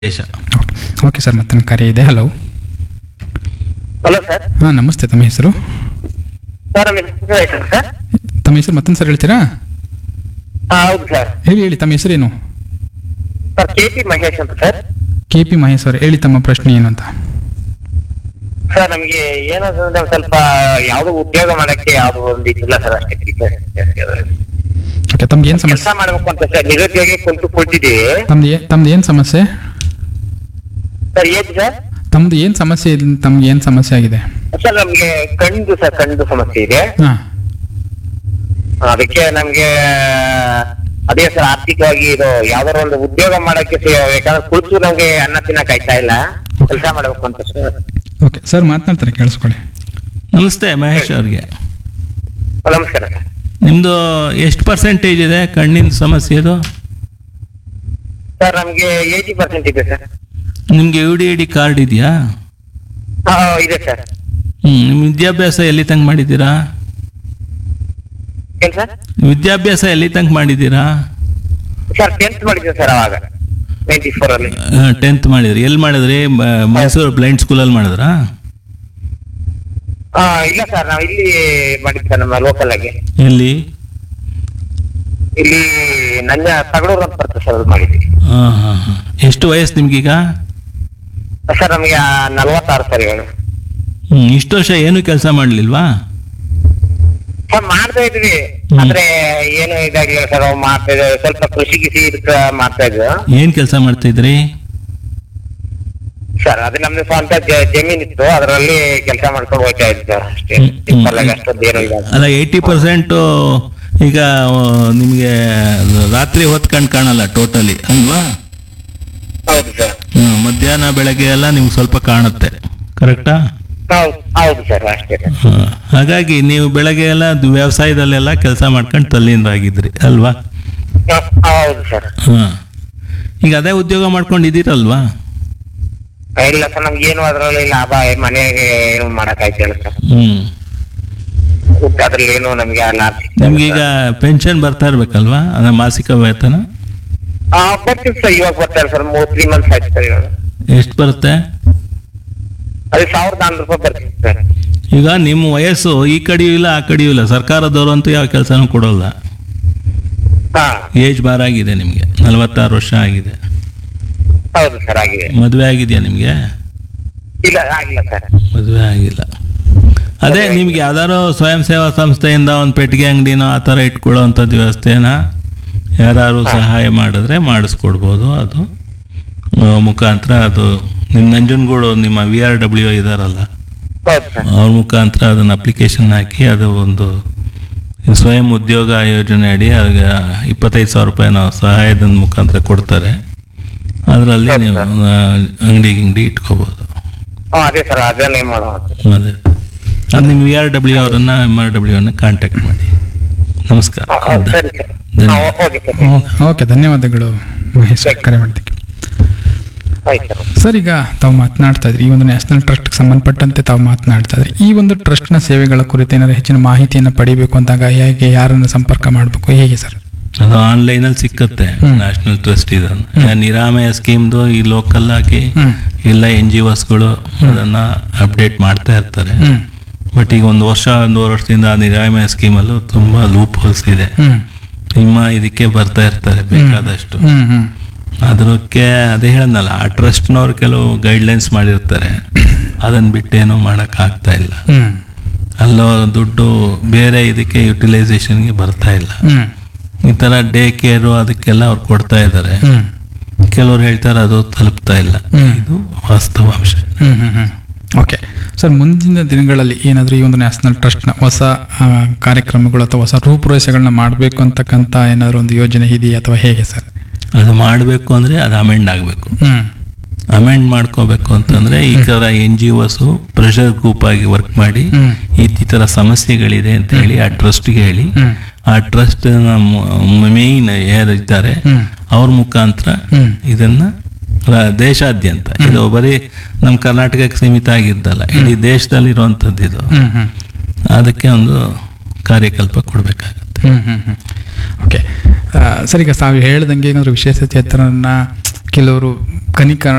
ದೇಶ okay okay sir ಮತ್ತೊಂದು ಕರೆ ಇದೆ ಹಲೋ ಹಲೋ ಸರ್ ಹಾಂ ನಮಸ್ತೆ ತಮ್ಮ ಹೆಸರು ಸರ್ ನಮ್ಮ ಹೆಸರು ಆಯ್ತಲ್ಲ ಸರ್ ತಮ್ಮ ಹೆಸರು ಮತ್ತೊಂದು ಸರ್ ಹೇಳ್ತೀರಾ ಹಾ ಹೌದು ಸರ್ ಹೇಳಿ ಹೇಳಿ ತಮ್ಮ ಹೆಸರೇನು ಸರ್ ಕೆ ಪಿ ಮಹೇಶ್ ಅಂತ ಸರ್ ಕೆ ಪಿ ಮಹೇಶ್ ಅವರು ಹೇಳಿ ತಮ್ಮ ಪ್ರಶ್ನೆ ಏನು ಅಂತ ಸರ್ ನಮಗೆ ಏನಂತಂದ್ರೆ ಒಂದ್ ಸ್ವಲ್ಪ ಯಾವ್ದು ಉದ್ಯೋಗ ಮಾಡಕ್ಕೆ ಯಾವ್ದು ಒಂದು ಇದಿಲ್ಲ ಸರ್ ಅಷ್ಟೇ ಓಕೆ ತಮ್ಗೆ ಏನು ಕೆಲಸ ಸಮಸ್ಯೆ ಮಾಡ್ಬೇಕು ಅಂತ ಸರ್ ನಿರುದ್ಯೋಗಿ ಕುಂತು ಕುಳಿತಿದ್ದೀವಿ ತಮ್ದು ಏ ತಮ್ದು ಏನು ಸಮಸ್ಯೆ ಸರ್ ಏನ್ ಸರ್ ತಮ್ದು ಏನು ಸಮಸ್ಯೆ ಇದೆ ತಮ್ಗೆ ಏನು ಸಮಸ್ಯೆ ಆಗಿದೆ ಸರ್ ನಮ್ಗೆ ಕಣ್ದು ಸರ್ ಕಣ್ದು ಸಮಸ್ಯೆ ಇದೆ ಹಾಂ ಅದಕ್ಕೆ ನಮ್ಗೆ ಅದೇ ಸರ್ ಆರ್ಥಿಕವಾಗಿ ಇದು ಯಾವ್ದಾರ ಒಂದು ಉದ್ಯೋಗ ಮಾಡಕ್ಕೆ ಸ- ಯಾಕಂದ್ರೆ ಕುಳಿತು ನಮ್ಗೆ ಅನ್ನ ತಿನ್ನಕ್ ಆಯ್ತಾ ಇಲ್ಲ ಕೆಲಸ ಮಾಡ್ಬೇಕು ಅಂತ ಸರ್ ಓಕೆ ಸರ್ ಮಾತನಾಡ್ತಾರೆ ಕೇಳಿಸ್ಕೊಳ್ಳಿ ನಮಸ್ತೆ ಮಹೇಶ್ ಅವ್ರಿಗೆ ನಮಸ್ಕಾರ ಸರ್ ನಿಮ್ದು ಎಷ್ಟು ಪರ್ಸೆಂಟೇಜ್ ಇದೆ ಕಣ್ಣಿನ ಸಮಸ್ಯೆ ಇದು ಸರ್ ನಮ್ಗೆ ಏಯ್ಟಿ ಪರ್ಸೆಂಟ್ ಇದೆ ಸರ್ ನಿಮ್ಗೆ U D I D card ಇದೆಯಾ ಹಾ ಇದೆ ಸರ್ ಹ್ಮ್ ನಿಮ್ಮ ವಿದ್ಯಾಭ್ಯಾಸ ಎಲ್ಲಿ ತನಕ ಮಾಡಿದ್ದೀರಾ ಏನ್ ಸರ್ ವಿದ್ಯಾಭ್ಯಾಸ ಎಲ್ಲಿ ತನಕ ಮಾಡಿದ್ದೀರಾ ಸರ್ ಟೆಂತ್ ಮಾಡಿದ್ದೆ ಸರ್ ಅವಾಗ ನೈಂಟಿ ಫೋರ್ ಅಲ್ಲಿ ಟೆಂತ್ ಮಾಡಿದ್ರಿ ಎಲ್ಲಿ ಮಾಡಿದ್ರಿ ಮ- ಮೈಸೂರು ಬ್ಲೈಂಡ್ ಸ್ಕೂಲಲ್ಲಿ ಮಾಡಿದ್ರಾ ಆ, ಇಲ್ಲ ಸರ್ ನಾವು ಇಲ್ಲಿ ಮಾಡಿದ್ದೆ ಸರ್ ನಮ್ಮ ಲೋಕಲ್ ಆಗಿ ಎಲ್ಲಿ ಇಲ್ಲಿ ನನ್ನ ತಗಡೂರು ಅಂತ ಬರ್ತದೆ ಸರ್ ಅದು ಮಾಡಿದ್ವಿ ಹಾಂ ಹಾಂ ಹಾಂ ಎಷ್ಟು ವಯಸ್ಸು ನಿಮ್ಗೀಗ ಸರ್ ನಮಗೆ ನಲ್ವತ್ತಾರು ಸರ್ ಇವಾಗ ಹ್ಮ್ ಇಷ್ಟು ವರ್ಷ ಏನು ಕೆಲಸ ಮಾಡಲಿಲ್ವಾ ಸರ್ ಮಾಡ್ತಾ ಇದ್ವಿ ಆದ್ರೆ ಏನು ಇದಾಗಿಲ್ಲ ಸರ್ ಅವು ಮಾಡ್ತಾ ಇದ್ವಿ ಸ್ವಲ್ಪ ಕೃಷಿ ಗಿಸಿ ಇದಕ್ಕ ಮಾಡ್ತಾ ಇದ್ವಿ ಏನು ಕೆಲಸ ಮಾಡ್ತಿದ್ರಿ ಸರ್ ಅದು ನಮ್ದು ಸ್ವಂತ ಜ- ಜಮೀನ್ ಇತ್ತು ಅದರಲ್ಲಿ ಕೆಲಸ ಮಾಡ್ಕೊಂಡು ಹೋಗ್ತಾ ಇದ್ವಿ ಸರ್ ಅಷ್ಟೇ ಹ್ಮ್, ಹ್ಮ್, ಸಿಂಪಲ್ ಆಗಿ ಅಷ್ಟೊಂದು ಏನು ಇಲ್ಲ ಅಲ್ಲ ಏಯ್ಟಿ ಪರ್ಸೆಂಟು ಈಗ ನಿಮಗೆ ರಾತ್ರಿ ಹೊತ್ಕೊಂಡು ಕಾಣಲ್ಲ ಟೋಟಲಿ ಅಲ್ವಾ ಹೌದು ಸರ್ ಹ್ಮ್, ಮಧ್ಯಾಹ್ನ ಬೆಳಗ್ಗೆ ಎಲ್ಲ ನಿಮ್ಗೆ ಸ್ವಲ್ಪ ಕಾಣುತ್ತೆ ಕರೆಕ್ಟಾ ಹೌದು ಹೌದು ಸರ್ ಅಷ್ಟೇ ಸರ್ ಹ್ಮ್. ಹಾಗಾಗಿ ನೀವು ಬೆಳಗ್ಗೆ ಎಲ್ಲ ಅದು ವ್ಯವಸಾಯದಲ್ಲೆಲ್ಲ ಕೆಲಸ ಮಾಡ್ಕೊಂಡು ತಲ್ಲಿಂದಾಗಿದ್ರಿ ಅಲ್ವಾ ಹ- ಹೌದು ಸರ್ ಹಾಂ ಈಗ ಅದೇ ಉದ್ಯೋಗ ಮಾಡ್ಕೊಂಡಿದ್ದೀರಲ್ವಾ ಇಲ್ಲ ಸರ್ ನಮ್ಗೆ ಏನು ಅದರಲ್ಲಿ ಲಾಭ ಮನೆಗೆ ಏನು ಮಾಡಕ್ ಆಯ್ತಿಲ್ಲ ಸರ್ ಹ್ಞೂ ಅದ್ರಲ್ಲಿ ಏನು ನಮ್ಗೆ ಲಾಭ ನಿಮ್ಗೀಗ ಪೆನ್ಷನ್ ಬರ್ತಾ ಇರ್ಬೇಕಲ್ವಾ ಅಂದ್ರೆ ಮಾಸಿಕ ವೇತನ ಆ, ಬರ್ತೀವಿ ಸರ್ ಇವಾಗ ಬರ್ತಾರೆ ಸರ್ ಮೂರ್ ತ್ರೀ ಮಂತ್ಸ್ ಆಯ್ತು ಸರ್ ಇವಾಗ ಎಷ್ಟು ಬರುತ್ತೆ ಅದು ಸಾವಿರದ ನಾನ್ನೂರು ರೂಪಾಯಿ ಬರ್ತೀವಿ ಸರ್ ಈಗ ನಿಮ್ಮ ವಯಸ್ಸು ಈ ಕಡೆಯೂ ಇಲ್ಲ ಆ ಕಡೆಯೂ ಇಲ್ಲ ಸರ್ಕಾರದವರು ಅಂತೂ ಯಾವ ಕೆಲಸನೂ ಕೊಡೋಲ್ಲ ಹಾ ಏಜ್ ಬಾರ್ ಆಗಿದೆ ನಿಮಗೆ ನಲವತ್ತಾರು ವರ್ಷ ಆಗಿದೆ ಹೌದು ಸರ್ ಆಗಿದೆ ಮದುವೆ ಆಗಿದೆಯಾ ನಿಮಗೆ ಇಲ್ಲ ಆಗಿಲ್ಲ ಸರ್ ಮದುವೆ ಆಗಿಲ್ಲ ಅದೇ ನಿಮ್ಗೆ ಯಾವ್ದಾದ್ರು ಸ್ವಯಂ ಸೇವಾ ಸಂಸ್ಥೆಯಿಂದ ಒಂದು ಪೆಟ್ಟಿಗೆ ಅಂಗಡಿನೋ ಆ ಥರ ಇಟ್ಕೊಳ್ಳೋ ಅಂಥದ್ದು ವ್ಯವಸ್ಥೆನ ಯಾರು ಸಹಾಯ ಮಾಡಿದ್ರೆ ಮಾಡಿಸ್ಕೊಡ್ಬೋದು ಅದು ಆ, ಮುಖಾಂತರ ಅದು ನಿಮ್ಮ ನಂಜನಗೂಡು ನಿಮ್ಮ ವಿ ಆರ್ ಡಬ್ಲ್ಯೂ ಇದಾರಲ್ಲ ಹೌದು ಸರ್ ಅವ್ರ ಮುಖಾಂತರ ಅದನ್ನ ಅಪ್ಲಿಕೇಶನ್ ಹಾಕಿ ಅದು ಒಂದು ಸ್ವಯಂ ಉದ್ಯೋಗ ಯೋಜನೆ ಅಡಿ ಅದಕ್ಕೆ ಇಪ್ಪತ್ತೈದು ಸಾವಿರ ರೂಪಾಯಿ ನಾವು ಸಹಾಯದ ಮುಖಾಂತರ ಕೊಡ್ತಾರೆ ಅದರಲ್ಲಿ ನೀವು ಅಂಗಡಿ ಗಿಂಗಡಿ ಇಟ್ಕೋಬೋದು ಹಾ ಅದೇ ಸರ್ ಅದನ್ನೇ ಮಾಡೋಣ ಅದೇ ಅದು ನಿಮ್ಮ ವಿ ಆರ್ ಡಬ್ಲ್ಯೂ ಅವರನ್ನ ಎಮ್ ಆರ್ ಡಬ್ಲ್ಯೂ ಅನ್ನ ಕಾಂಟ್ಯಾಕ್ಟ್ ಮಾಡಿ ನಮಸ್ಕಾರ ಹಾ, ಹಾ, ಸರಿ ಸರ್ ಹಾ, ಓಕೆ ಸರ್ ಓಕೆ ಧನ್ಯವಾದಗಳು ಮಹೇಶ್ ಅವ್ರೆ, ಕರೆ ಮಾಡಿದ್ದಕ್ಕೆ ಆಯ್ತು ಸರ್ ಸರ್ ಈಗ ತಾವು ಮಾತನಾಡ್ತಾ ಇದ್ರಿ ಈ ಒಂದು ನ್ಯಾಷನಲ್ ಟ್ರಸ್ಟ್ಗೆ ಸಂಬಂಧಪಟ್ಟಂತೆ ತಾವು ಮಾತನಾಡ್ತಾ ಇದ್ರಿ ಈ ಒಂದು ಟ್ರಸ್ಟ್ನ ಸೇವೆಗಳ ಕುರಿತು ಏನಾದ್ರು ಹೆಚ್ಚಿನ ಮಾಹಿತಿಯನ್ನು ಪಡಿಬೇಕು ಅಂದಾಗ ಹೇಗೆ ಯಾರನ್ನು ಸಂಪರ್ಕ ಮಾಡಬೇಕು ಹೇಗೆ ಸರ್ ಅದು ಆನ್ಲೈನಲ್ಲಿ ಸಿಕ್ಕತ್ತೆ ಹ್ಮ್. ನ್ಯಾಷನಲ್ ಟ್ರಸ್ಟ್ ಇದನ್ನು ನಿರಾಮಯ ಸ್ಕೀಮ್ದು ಈ ಲೋಕಲ್ ಆಗಿ ಹ್ಮ್. ಎಲ್ಲ ಎನ್ ಜಿ ಒಸ್ಗಳು ಅದನ್ನ ಅಪ್ಡೇಟ್ ಮಾಡ್ತಾ ಇರ್ತಾರೆ ಹ್ಮ್ ಬಟ್ ಈಗ ಒಂದು ವರ್ಷ ಒಂದೂವರೆ ವರ್ಷದಿಂದ ಆ ನಿರಾಮಯ ಸ್ಕೀಮಲ್ಲೂ ತುಂಬ ಲೂಪ್ ಹೋಲ್ಸ್ ಇದೆ ಹ್ಮ್ ನಿಮ್ಮ ಇದಕ್ಕೆ ಬರ್ತಾ ಇರ್ತಾರೆ ಬೇಕಾದಷ್ಟು ಹ್ಮ್ ಹ್ಮ್ ಅದಕ್ಕೆ ಅದೇ ಹೇಳದ್ನಲ್ಲ ಆ ಟ್ರಸ್ಟ್ನವ್ರು ಕೆಲವು ಗೈಡ್ಲೈನ್ಸ್ ಮಾಡಿರ್ತಾರೆ ಅದನ್ನ ಬಿಟ್ಟೇನು ಮಾಡಕ್ ಆಗ್ತಾ ಇಲ್ಲ ಹ್ಮ್ ಅಲ್ಲೋ ದುಡ್ಡು ಬೇರೆ ಇದಕ್ಕೆ ಯುಟಿಲೈಸೇಷನ್ಗೆ ಬರ್ತಾ ಇಲ್ಲ ಹ್ಮ್ ಈ ಥರ ಡೇ ಕೇರು ಅದಕ್ಕೆಲ್ಲ ಅವ್ರು ಕೊಡ್ತಾ ಇದ್ದಾರೆ ಹ್ಮ್ ಕೆಲವ್ರು ಹೇಳ್ತಾರೆ ಅದು ತಲುಪ್ತಾ ಇಲ್ಲ ಹ್ಮ್. ಇದು ವಾಸ್ತವಾಂಶ ಹ್ಮ್ ಹ್ಮ್ ಹ್ಮ್ ಓಕೆ ಸರ್ ಮುಂದಿನ ದಿನಗಳಲ್ಲಿ ಏನಾದರೂ ಈ ಒಂದು ನ್ಯಾಷನಲ್ ಟ್ರಸ್ಟ್ನ ಹೊಸ ಆ, ಕಾರ್ಯಕ್ರಮಗಳು ಅಥವಾ ಹೊಸ ರೂಪುರೇಷೆಗಳನ್ನ ಮಾಡಬೇಕು ಅಂತಕ್ಕಂಥ ಏನಾದರೂ ಒಂದು ಯೋಜನೆ ಇದೆಯಾ ಅಥವಾ ಹೇಗೆ ಸರ್ ಅದು ಮಾಡಬೇಕು ಅಂದರೆ ಅದು ಅಮೆಂಡ್ ಆಗಬೇಕು ಹ್ಮ್ ಅಮೆಂಡ್ ಮಾಡ್ಕೋಬೇಕು ಅಂತಂದ್ರೆ ಈ ಥರ ಎನ್ ಜಿ ಒಸು ಪ್ರೆಷರ್ ಗ್ರೂಪ್ ಆಗಿ ವರ್ಕ್ ಮಾಡಿ ಹ್ಮ್. ಈ ಈ ಥರ ಸಮಸ್ಯೆಗಳಿದೆ ಅಂತ ಹೇಳಿ ಆ ಟ್ರಸ್ಟ್ಗೆ ಹೇಳಿ ಹ್ಮ್. ಆ ಟ್ರಸ್ಟ್ ಮೇಯ್ನ್ ಯಾರು ಇದ್ದಾರೆ ಹ್ಮ್. ಅವ್ರ ಮುಖಾಂತರ ಹ್ಮ್. ಇದನ್ನ ರ- ದೇಶಾದ್ಯಂತ ಇದು ಬರೀ ನಮ್ಮ ಕರ್ನಾಟಕಕ್ಕೆ ಸೀಮಿತ ಆಗಿದ್ದಲ್ಲ ಇಡೀ ದೇಶದಲ್ಲಿರುವಂಥದ್ದು ಇದು ಹ್ಮ್ ಹ್ಮ್ ಅದಕ್ಕೆ ಒಂದು ಕಾರ್ಯಕಲ್ಪ ಕೊಡಬೇಕಾಗತ್ತೆ ಹ್ಮ್ ಹ್ಮ್ ಹ್ಮ್ ಓಕೆ ಸರ್ ಈಗ ತಾವು ಹೇಳ್ದಂಗೆ ಏನಾದರೂ ವಿಶೇಷ ಚೇತನನ್ನ ಕೆಲವರು ಖನಿಕ